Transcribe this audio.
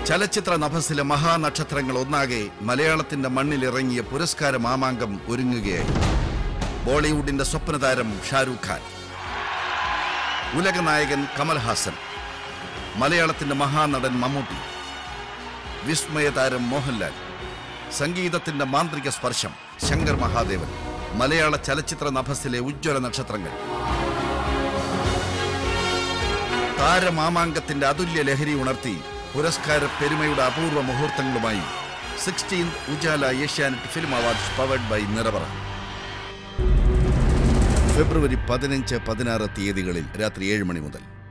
ചലച്ചിത്ര നഭസിലെ മഹാനക്ഷത്രങ്ങൾ ഒന്നാകെ മലയാളത്തിന്റെ മണ്ണിലിറങ്ങിയ പുരസ്കാര മാമാങ്കം ഒരുങ്ങുകയായി ബോളിവുഡിന്റെ സ്വപ്നതാരം ഷാരൂഖ് ഖാൻ ഉലകനായകൻ കമൽഹാസൻ മലയാളത്തിന്റെ മഹാനടൻ മമ്മൂട്ടി വിസ്മയ താരം മോഹൻലാൽ സംഗീതത്തിന്റെ മാന്ത്രിക സ്പർശം ശങ്കർ മഹാദേവൻ മലയാള ചലച്ചിത്ര നഭസിലെ ഉജ്ജ്വല നക്ഷത്രങ്ങൾ താരമാമാങ്കത്തിന്റെ അതുല്യ ലഹരി ഉണർത്തി പുരസ്കാര പെരുമയുടെ അപൂർവ മുഹൂർത്തങ്ങളുമായി sixteen Ujala Asianet film awards powered by നിറവറ ഫെബ്രുവരി പതിനഞ്ച് പതിനാറ് തീയതികളിൽ രാത്രി ഏഴ് മണി മുതൽ